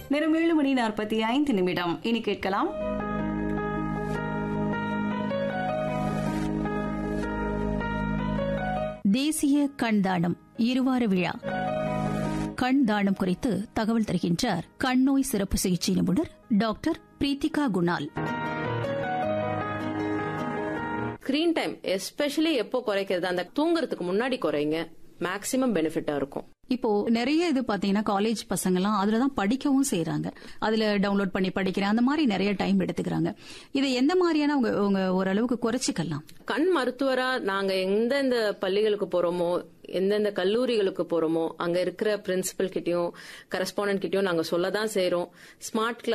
நேரம் ஏழு மணி நாற்பத்தி ஐந்து நிமிடம் இனி கேட்கலாம் தேசிய கண் தானம் இருவார விழா கண் தானம் குறித்து தகவல் தருகின்றார் கண் நோய் சிறப்பு சிகிச்சை நிபுணர் doctor Preethika Kunal screen time especially எப்போ குறைக்கிறது அந்த தூங்குறதுக்கு முன்னாடி குறைங்க மேக்ஸிமம் பெனிஃபிட்டா இருக்கும் இப்போ நிறைய இது பாத்தீங்கன்னா காலேஜ் பசங்க எல்லாம் அதுலதான் படிக்கவும் செய்யறாங்க அதுல டவுன்லோட் பண்ணி படிக்கிறேன் அந்த மாதிரி நிறைய டைம் எடுத்துக்கிறாங்க இதை எந்த மாதிரியான உங்க உங்க ஓரளவுக்கு குறைச்சிக்கலாம் கண் மருத்துவரா நாங்க எந்தெந்த பள்ளிகளுக்கு போறோமோ எந்தெந்த கல்லூரிகளுக்கு போறோமோ அங்க இருக்கிற பிரின்சிபல் கிட்டயும் கரஸ்பாண்டன்ட் கிட்டயும் நாங்க சொல்லதான் செய்றோம் ஸ்மார்ட்